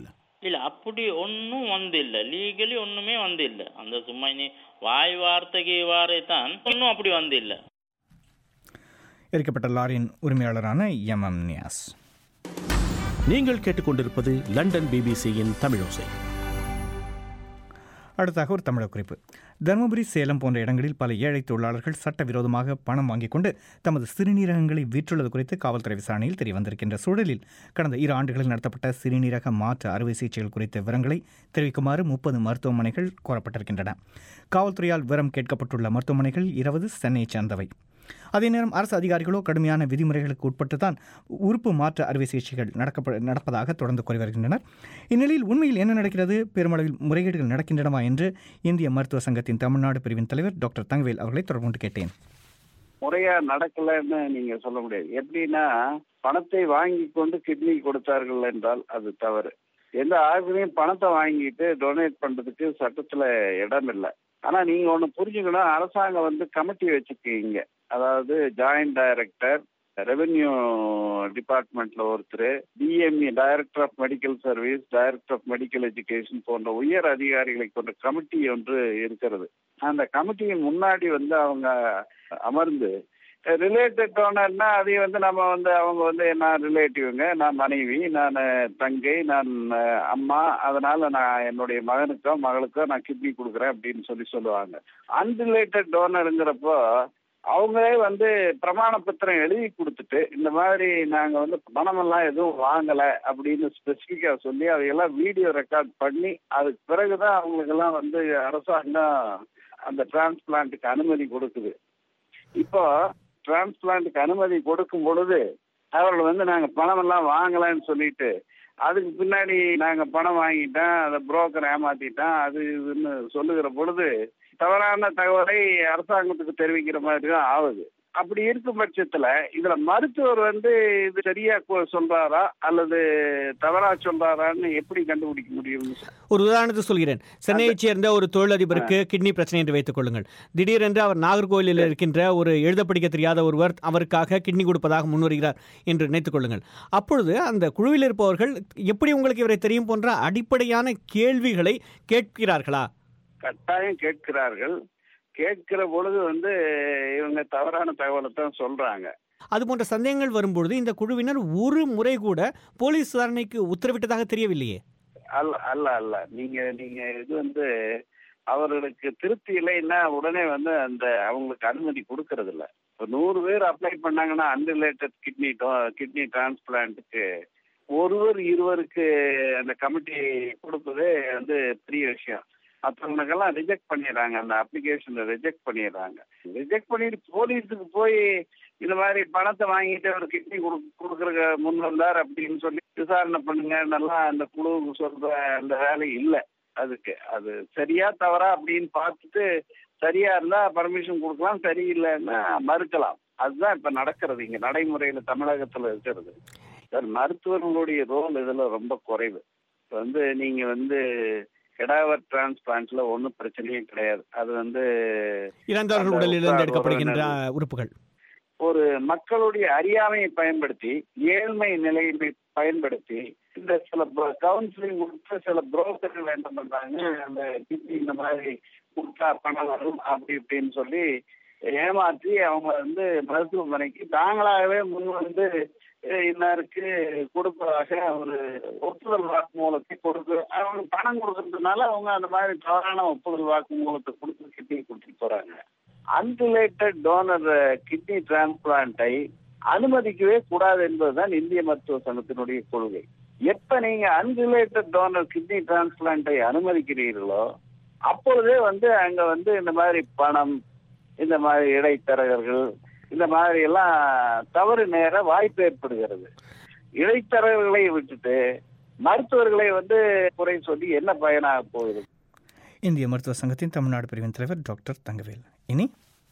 இல்ல அப்படி ஒன்றும் வந்து இல்ல லீகலி ஒண்ணுமே வந்து இல்ல அந்த சும்மா இனி வாய் வார்த்தைக்கு வாரை தான் ஒன்றும் அப்படி வந்து இல்ல
எரிக்கப்பட்ட லாரியின் உரிமையாளரான எம் எம் நியாஸ்
நீங்கள் கேட்டுக்கொண்டிருப்பது லண்டன் பிபிசியின் தமிழோசை
அடுத்தாக ஒரு தமிழக குறிப்பு தருமபுரி சேலம் போன்ற இடங்களில் பல ஏழை தொழிலாளர்கள் சட்டவிரோதமாக பணம் வாங்கிக் கொண்டு தமது சிறுநீரகங்களை விற்றுள்ளது குறித்து காவல்துறை விசாரணையில் தெரிய வந்திருக்கின்ற சூழலில் கடந்த இரு ஆண்டுகளில் நடத்தப்பட்ட சிறுநீரக மாற்று அறுவை சிகிச்சைகள் குறித்த விவரங்களை தெரிவிக்குமாறு முப்பது மருத்துவமனைகள் கோரப்பட்டிருக்கின்றன காவல்துறையால் விவரம் கேட்கப்பட்டுள்ள மருத்துவமனைகள் இருபது சென்னையைச் சேர்ந்தவை அதே நேரம் அரசு அதிகாரிகளோ கடுமையான விதிமுறைகளுக்கு உட்பட்டு தான் உறுப்பு மாற்று அறுவை சிகிச்சைகள் நடக்கப்ப நடப்பதாக தொடர்ந்து கூறி வருகின்றனர் இந்நிலையில் உண்மையில் என்ன நடக்கிறது பெருமளவில் முறைகேடுகள் நடக்கின்றனவா என்று இந்திய மருத்துவ சங்கத்தின் தமிழ்நாடு பிரிவின் தலைவர் டாக்டர் தங்கவேல் அவர்களை தொடர்பு கொண்டு கேட்டேன்
முறையா நடக்கலன்னு நீங்க சொல்ல முடியாது எப்படின்னா பணத்தை வாங்கி கொண்டு கிட்னி கொடுத்தார்கள் என்றால் அது தவறு எந்த ஆர்வலையும் பணத்தை வாங்கிட்டு டொனேட் பண்றதுக்கு சட்டத்துல இடம் இல்லை ஆனா நீங்க ஒண்ணு புரிஞ்சுக்கணும் அரசாங்கம் வந்து கமிட்டி வச்சிருக்கீங்க அதாவது ஜாயிண்ட் டைரக்டர் ரெவென்யூ டிபார்ட்மெண்ட்ல ஒருத்தர் DME director of medical service director of medical education போன்ற உயர் அதிகாரிகளை கொண்ட கமிட்டி ஒன்று இருக்கிறது அந்த கமிட்டியின் முன்னாடி வந்து அவங்க அமர்ந்து ரிலேட்டட் டோனர்னா அதையும் வந்து நம்ம வந்து அவங்க வந்து நான் ரிலேட்டிவ்ங்க நான் மனைவி நான் தங்கை நான் அம்மா அதனால நான் என்னுடைய மகனுக்கோ மகளுக்கோ நான் கிட்னி கொடுக்குறேன் அப்படின்னு சொல்லி சொல்லுவாங்க அன்ரிலேட்டட் டோனருங்கிறப்போ அவங்களே வந்து பிரமாண பத்திரம் எழுதி கொடுத்துட்டு இந்த மாதிரி நாங்க வந்து பணமெல்லாம் எதுவும் வாங்கல அப்படின்னு ஸ்பெசிஃபிக்கா சொல்லி அதையெல்லாம் வீடியோ ரெக்கார்ட் பண்ணி அதுக்கு பிறகுதான் அவங்களுக்கெல்லாம் வந்து அரசாங்கம் அந்த டிரான்ஸ்பிளான்ட்டுக்கு அனுமதி கொடுக்குது இப்போ டிரான்ஸ்பிளான்ட்டுக்கு அனுமதி கொடுக்கும் பொழுது அவர்கள் வந்து நாங்க பணம் எல்லாம் வாங்கலன்னு சொல்லிட்டு அதுக்கு பின்னாடி நாங்க பணம் வாங்கிட்டோம் அதை புரோக்கர் ஏமாத்திட்டோம் அது இதுன்னு சொல்லுகிற பொழுது தவறான தகவலை அரசாங்கத்துக்கு தெரிவிக்கிற மாதிரி தான் ஆகுது அப்படி இருக்கும் பட்சத்துல இதுல மருத்துவர் வந்து இது சரியா கொ- சொல்றாரா அல்லது தவறா சொல்றாரான்னு எப்படி கண்டுபிடிக்க முடியும்
ஒரு உதாரணத்தை சொல்கிறேன் சென்னையைச் சேர்ந்த ஒரு தொழிலதிபருக்கு கிட்னி பிரச்சனை என்று வைத்துக் கொள்ளுங்கள் திடீரென்று அவர் நாகர்கோவிலில் இருக்கின்ற ஒரு எழுத படிக்க தெரியாத ஒருவர் அவருக்காக கிட்னி கொடுப்பதாக முன்வருகிறார் என்று நினைத்துக் கொள்ளுங்கள் அப்பொழுது அந்த குழுவில் இருப்பவர்கள் எப்படி உங்களுக்கு இவரை தெரியும் போன்ற அடிப்படையான கேள்விகளை கேட்கிறார்களா
கட்டாயம் கேட்கிறார்கள் கேட்கிற பொழுது வந்து இவங்க தவறான தகவலை தான் சொல்றாங்க
அது போன்ற சந்தேகங்கள் வரும்பொழுது இந்த குழுவினர் ஒரு முறை கூட போலீஸ் விசாரணைக்கு உத்தரவிட்டதாக தெரியவில்லையே
அல்ல அல்ல அல்ல நீங்க நீங்க இது வந்து அவர்களுக்கு திருப்தி இல்லைன்னா உடனே வந்து அந்த அவங்களுக்கு அனுமதி கொடுக்கறது இல்ல இப்போ நூறு பேர் அப்ளை பண்ணாங்கன்னா அன்ரிலேட்டட் கிட்னி கிட்னி டிரான்ஸ்பிளான்ட்டுக்கு ஒருவர் இருவருக்கு அந்த கமிட்டி கொடுப்பதே வந்து பெரிய விஷயம் மற்றவங்களுக்கெல்லாம் ரிஜெக்ட் பண்ணிடுறாங்க அந்த அப்ளிகேஷனை ரிஜெக்ட் பண்ணிடுறாங்க ரிஜெக்ட் பண்ணிட்டு போலீஸுக்கு போய் இந்த மாதிரி பணத்தை வாங்கிட்டு ஒரு கிட்னி கொடுக்குற முன் வந்தார் அப்படின்னு சொல்லி விசாரணை பண்ணுங்க நல்லா அந்த குழுவுக்கு சொல்ற அந்த வேலை இல்லை அதுக்கு அது சரியா தவறா அப்படின்னு பார்த்துட்டு சரியா இருந்தா பர்மிஷன் கொடுக்கலாம் சரியில்லைன்னா மறுக்கலாம் அதுதான் இப்ப நடக்கிறது இங்க நடைமுறையில தமிழகத்துல இருக்கிறது சார் மருத்துவர்களுடைய ரோல் இதுல ரொம்ப குறைவு இப்ப வந்து நீங்க வந்து கெடாவர் டிரான்ஸ்பிளான்ட்ல ஒன்றும் பிரச்சனையே கிடையாது அது வந்து
இறந்தவர்கள்
அந்த
உடலிலிருந்து
உற்றார்
எடுக்கப்படுகின்ற
உறவினர்கள்
உறுப்புகள்
ஒரு மக்களுடைய அறியாமையை பயன்படுத்தி ஏழ்மை நிலையை பயன்படுத்தி இந்த சில கவுன்சிலிங் கொடுத்து சில புரோக்கர்கள் என்ன பண்றாங்க அந்த கிட்னி இந்த மாதிரி கொடுத்தா பணம் வரும் அப்படி இப்படின்னு சொல்லி ஏமாற்றி அவங்க வந்து மருத்துவமனைக்கு தாங்களாகவே முன் வந்து அஹ் இன்னாருக்கு கொடுப்பதாக ஒரு ஒப்புதல் வாக்குமூலத்தை கொடுக்கு அவங்க பணம் கொடுக்கறதுனால அவங்க அந்த மாதிரி தவறான ஒப்புதல் வாக்குமூலத்தை கொடுத்து கிட்னி கொடுத்துட்டு போறாங்க அன்ரிலேட்டட் டோனர் கிட்னி டிரான்ஸ்பிளான்ட்டை அனுமதிக்கவே கூடாது என்பதுதான் இந்திய மருத்துவ சங்கத்தினுடைய கொள்கை எப்ப நீங்க அன்ரிலேட்டட் டோனர் கிட்னி டிரான்ஸ்பிளான்ட்டை அனுமதிக்கிறீர்களோ அப்பொழுதே வந்து அங்க வந்து இந்த மாதிரி பணம் இந்த மாதிரி இடைத்தரகர்கள் இந்த மாதிரி எல்லாம் தவறு நேர வாய்ப்பு ஏற்படுகிறது இடைத்தரகர்களை விட்டுட்டு மருத்துவர்களை வந்து குறை சொல்லி என்ன பயனாக போகுது
இந்திய மருத்துவ சங்கத்தின் தமிழ்நாடு பிரிவின் தலைவர் டாக்டர் தங்கவேல் இனி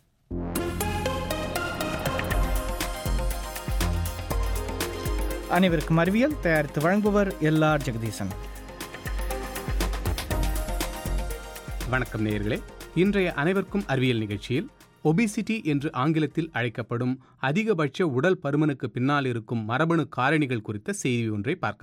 அனைவருக்கும் அறிவியல் தயாரித்து வழங்குபவர் எல் ஆர் ஜெகதீசன்
வணக்கம் நேயர்களே இன்றைய அனைவருக்கும் அறிவியல் நிகழ்ச்சியில் ஒபிசிட்டி என்று ஆங்கிலத்தில் அழைக்கப்படும் அதிகபட்ச உடல் பருமனுக்கு பின்னால் இருக்கும் மரபணு காரணிகள் குறித்த செய்தி ஒன்றை பார்க்கலாம்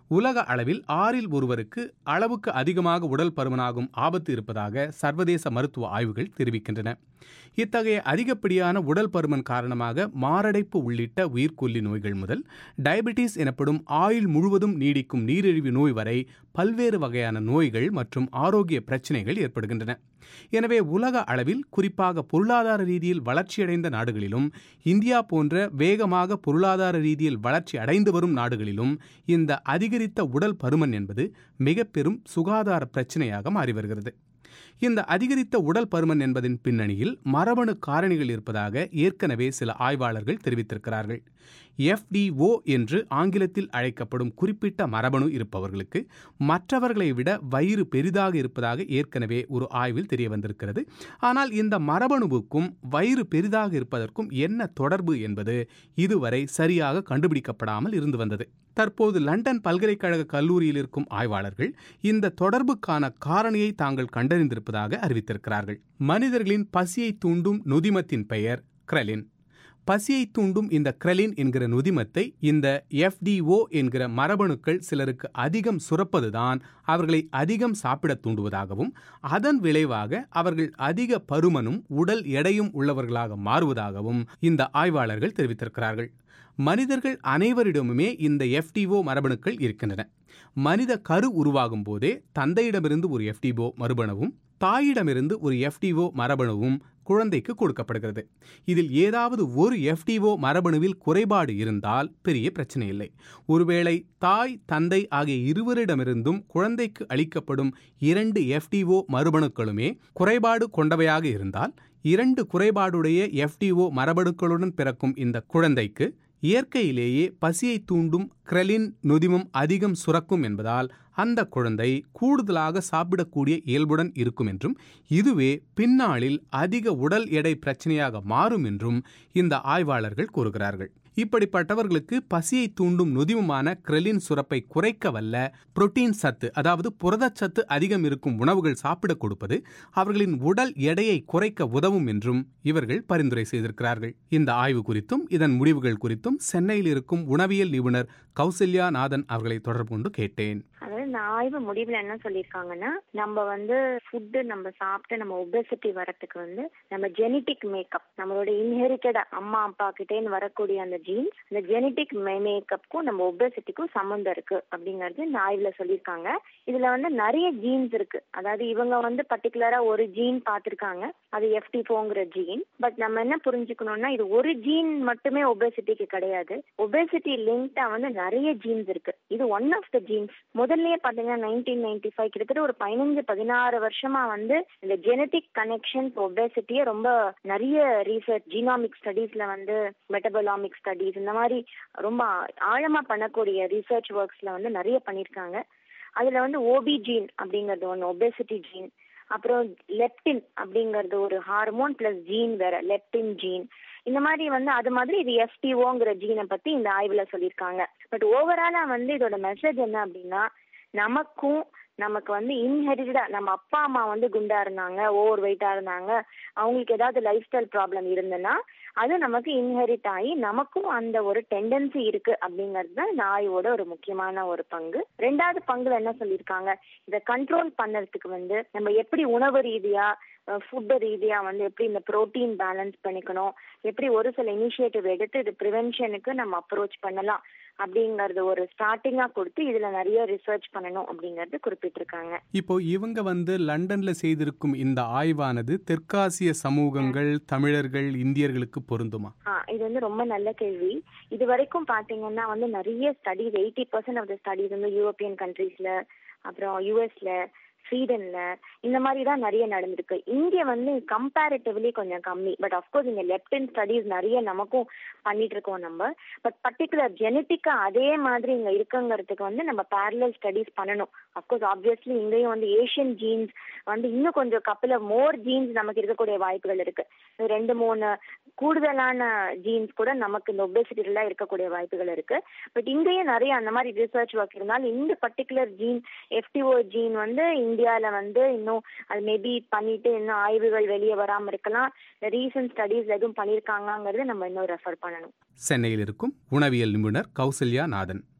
உலக அளவில் ஆறில் ஒருவருக்கு அளவுக்கு அதிகமாக உடல் பருமனாகும் ஆபத்து இருப்பதாக சர்வதேச மருத்துவ ஆய்வுகள் தெரிவிக்கின்றன இத்தகைய அதிகப்படியான உடல் பருமன் காரணமாக மாரடைப்பு உள்ளிட்ட உயிர்கொல்லி நோய்கள் முதல் டயபெட்டிஸ் எனப்படும் ஆயுள் முழுவதும் நீடிக்கும் நீரிழிவு நோய் வரை பல்வேறு வகையான நோய்கள் மற்றும் ஆரோக்கிய பிரச்சினைகள் ஏற்படுகின்றன எனவே உலக அளவில் குறிப்பாக பொருளாதார ரீதியில் வளர்ச்சியடைந்த நாடுகளிலும் இந்தியா போன்ற வேகமாக பொருளாதார ரீதியில் வளர்ச்சி அடைந்து வரும் நாடுகளிலும் இந்த அதிகரித்த உடல் பருமன் என்பது மிக பெரும் சுகாதார பிரச்சினையாக மாறி வருகிறது இந்த அதிகரித்த உடல் பருமன் என்பதின் பின்னணியில் மரபணு காரணிகள் இருப்பதாக ஏற்கனவே சில ஆய்வாளர்கள் தெரிவித்திருக்கிறார்கள் எஃப்டிஓ என்று ஆங்கிலத்தில் அழைக்கப்படும் குறிப்பிட்ட மரபணு இருப்பவர்களுக்கு மற்றவர்களை விட வயிறு பெரிதாக இருப்பதாக ஏற்கனவே ஒரு ஆய்வில் தெரிய வந்திருக்கிறது ஆனால் இந்த மரபணுவுக்கும் வயிறு பெரிதாக இருப்பதற்கும் என்ன தொடர்பு என்பது இதுவரை சரியாக கண்டுபிடிக்கப்படாமல் இருந்து வந்தது தற்போது லண்டன் பல்கலைக்கழக கல்லூரியில் இருக்கும் ஆய்வாளர்கள் இந்த தொடர்புக்கான காரணியை தாங்கள் கண்டறிந்திருப்பதாக அறிவித்திருக்கிறார்கள் மனிதர்களின் பசியை தூண்டும் நொதிமத்தின் பெயர் கிரலின் பசியை தூண்டும் இந்த கிரலின் என்கிற நொதிமத்தை இந்த எஃப்டிஓ என்கிற மரபணுக்கள் சிலருக்கு அதிகம் சுரப்பதுதான் அவர்களை அதிகம் சாப்பிடத் தூண்டுவதாகவும் அதன் விளைவாக அவர்கள் அதிக பருமனும் உடல் எடையும் உள்ளவர்களாக மாறுவதாகவும் இந்த ஆய்வாளர்கள் தெரிவித்திருக்கிறார்கள் மனிதர்கள் அனைவரிடமுமே இந்த எஃப்டிஓ மரபணுக்கள் இருக்கின்றன மனித கரு உருவாகும் போதே தந்தையிடமிருந்து ஒரு எஃப்டிஓ மரபணுவும் தாயிடமிருந்து ஒரு எஃப்டிஓ மரபணுவும் குழந்தைக்கு கொடுக்கப்படுகிறது இதில் ஏதாவது ஒரு எஃப்டிஓ மரபணுவில் குறைபாடு இருந்தால் பெரிய பிரச்சனை இல்லை ஒருவேளை தாய் தந்தை ஆகிய இருவரிடமிருந்தும் குழந்தைக்கு அளிக்கப்படும் இரண்டு எஃப்டிஓ மரபணுக்களுமே குறைபாடு கொண்டவையாக இருந்தால் இரண்டு குறைபாடுடைய எஃப்டிஓ மரபணுக்களுடன் பிறக்கும் இந்த குழந்தைக்கு இயற்கையிலேயே பசியை தூண்டும் கிரலின் நொதிமம் அதிகம் சுரக்கும் என்பதால் அந்த குழந்தை கூடுதலாக சாப்பிடக்கூடிய இயல்புடன் இருக்கும் என்றும் இதுவே பின்னாளில் அதிக உடல் எடை பிரச்சனையாக மாறும் என்றும் இந்த ஆய்வாளர்கள் கூறுகிறார்கள் இப்படிப்பட்டவர்களுக்கு பசியை தூண்டும் நொதிமமான கிரெலின் சுரப்பை குறைக்க வல்ல புரோட்டீன் சத்து அதாவது புரதச்சத்து அதிகம் இருக்கும் உணவுகள் சாப்பிடக் கொடுப்பது அவர்களின் உடல் எடையை குறைக்க உதவும் என்றும் இவர்கள் பரிந்துரை செய்திருக்கிறார்கள் இந்த ஆய்வு குறித்தும் இதன் முடிவுகள் குறித்தும் சென்னையில் இருக்கும் உணவியல் நிபுணர் கௌசல்யா நாதன் அவர்களை தொடர்பு கொண்டு கேட்டேன்
அதாவது இந்த ஆய்வு முடிவுல என்ன சொல்லியிருக்காங்கன்னா நம்ம வந்து ஃபுட்டு நம்ம சாப்பிட்டு நம்ம ஒபெசிட்டி வரத்துக்கு வந்து நம்ம ஜெனட்டிக் மேக்கப் நம்மளோட இன்ஹெரிட்டட் அம்மா அப்பா கிட்டேன்னு வரக்கூடிய அந்த ஜீன்ஸ் இந்த ஜெனட்டிக் மேக்கப்புக்கும் நம்ம ஒபெசிட்டிக்கும் சம்மந்தம் இருக்கு அப்படிங்கறது இந்த ஆய்வுல சொல்லியிருக்காங்க இதுல வந்து நிறைய ஜீன்ஸ் இருக்கு அதாவது இவங்க வந்து பர்டிகுலரா ஒரு ஜீன் பார்த்திருக்காங்க அது எஃப்டி போங்கிற ஜீன் பட் நம்ம என்ன புரிஞ்சுக்கணும்னா இது ஒரு ஜீன் மட்டுமே ஒபேசிட்டிக்கு கிடையாது ஒபேசிட்டி லிங்க்டா வந்து நிறைய ஜீன்ஸ் இருக்கு இது ஒன் ஆஃப் த ஜீன்ஸ் முதல்லயே பாத்தீங்கன்னா நைன்டீன் நைன்டி ஃபைவ் கிட்டத்தட்ட ஒரு பதினஞ்சு பதினாறு வருஷமா வந்து இந்த ஜெனட்டிக் கனெக்ஷன் ஒபேசிட்டியை ரொம்ப நிறைய ரீசர்ச் ஜீனாமிக் ஸ்டடீஸ்ல வந்து மெட்டபலாமிக் ஸ்டடீஸ் இந்த மாதிரி ரொம்ப ஆழமா பண்ணக்கூடிய ரிசர்ச் ஒர்க்ஸ்ல வந்து நிறைய பண்ணிருக்காங்க அதுல வந்து ஓபி ஜீன் அப்படிங்கறது ஒன்று ஒபேசிட்டி ஜீன் அப்புறம் லெப்டின் அப்படிங்கறது ஒரு ஹார்மோன் பிளஸ் ஜீன் வேற லெப்டின் ஜீன் இந்த மாதிரி வந்து அது மாதிரி இது எஃப்டிஓங்கிற ஜீனை பத்தி இந்த ஆய்வுல சொல்லியிருக்காங்க பட் ஓவராலா வந்து இதோட மெசேஜ் என்ன அப்படின்னா நமக்கும் நமக்கு வந்து இன்ஹெரிட்டடா நம்ம அப்பா அம்மா வந்து குண்டா இருந்தாங்க ஓவர் வெயிட்டா இருந்தாங்க அவங்களுக்கு ஏதாவது லைஃப் ஸ்டைல் ப்ராப்ளம் இருந்ததுன்னா அது நமக்கு இன்ஹெரிட் ஆகி நமக்கும் அந்த ஒரு டெண்டன்சி இருக்கு அப்படிங்கிறது தான் இந்த ஆய்வோட ஒரு முக்கியமான ஒரு பங்கு ரெண்டாவது பங்குல என்ன சொல்லியிருக்காங்க இதை கண்ட்ரோல் பண்ணறதுக்கு வந்து நம்ம எப்படி உணவு ரீதியா ஃபுட் ரீதியா வந்து எப்படி இந்த ப்ரோட்டீன் பேலன்ஸ் பண்ணிக்கணும் எப்படி ஒரு சில இனிஷியேட்டிவ் எடுத்து இது ப்ரிவென்ஷனுக்கு நம்ம அப்ரோச் பண்ணலாம் அப்படிங்கறது ஒரு ஸ்டார்டிங்கா கொடுத்து இதுல நிறைய ரிசர்ச் பண்ணணும் அப்படிங்கறது குறிப்பிட்டிருக்காங்க
இப்போ இவங்க வந்து லண்டன்ல செய்திருக்கும் இந்த ஆய்வானது தெற்காசிய சமூகங்கள் தமிழர்கள் இந்தியர்களுக்கு பொருந்துமா
ஆ இது வந்து ரொம்ப நல்ல கேள்வி இது வரைக்கும் பாத்தீங்கன்னா வந்து நிறைய studies eighty percent of the studies வந்து யூரோப்பியன் கண்ட்ரீஸ்ல அப்புறம் யூஎஸ்ல ஸ்வீடன்ல இந்த மாதிரி தான் நிறைய நடந்திருக்கு இங்க வந்து கம்பேரிட்டிவ்லி கொஞ்சம் கம்மி பட் அஃப்கோர்ஸ் இங்க லெப்டின் ஸ்டடிஸ் நிறைய நமக்கும் பண்ணிட்டு இருக்கோம் நம்ம பட் பர்டிகுலர் ஜெனட்டிக்கா அதே மாதிரி இங்க இருக்குங்கிறதுக்கு வந்து நம்ம பேரலல் ஸ்டடிஸ் பண்ணணும் அஃப்கோர்ஸ் ஆப்வியஸ்லி இங்கேயும் வந்து ஏஷியன் ஜீன்ஸ் வந்து இன்னும் கொஞ்சம் கப்பல மோர் ஜீன்ஸ் நமக்கு இருக்கக்கூடிய வாய்ப்புகள் இருக்கு ரெண்டு மூணு கூடுதலான ஜீன்ஸ் கூட நமக்கு இந்த ஒபேசிட்டில இருக்கக்கூடிய வாய்ப்புகள் இருக்கு பட் இங்கேயும் நிறைய அந்த மாதிரி ரிசர்ச் ஒர்க் இருந்தாலும் இந்த பர்டிகுலர் ஜீன் எஃப்டிஓ ஜீன் வந்து இந்தியால வந்து இன்னும் அது மேபி பண்ணிட்டு இன்னும் ஆய்வுகள் வெளியே வராம இருக்கலாம் ரீசன்ட் ஸ்டடீஸ் எதுவும் பண்ணிருக்காங்கிறது நம்ம இன்னும் ரெஃபர் பண்ணணும்
சென்னையில் இருக்கும் உணவியல் நிபுணர் கௌசல்யா நாதன்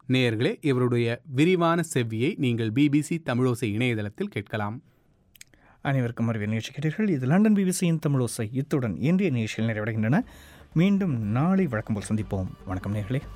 நேயர்களே இவருடைய விரிவான செவ்வியை நீங்கள் பிபிசி தமிழோசை இணையதளத்தில் கேட்கலாம்
அனைவருக்கும் அறிவியல் நிகழ்ச்சி கேட்டீர்கள் இது லண்டன் பிபிசியின் தமிழோசை இத்துடன் இன்றைய நிகழ்ச்சியில் நிறைவடைகின்றன மீண்டும் நாளை வழக்கம் போல் சந்திப்போம் வணக்கம் நேர்களே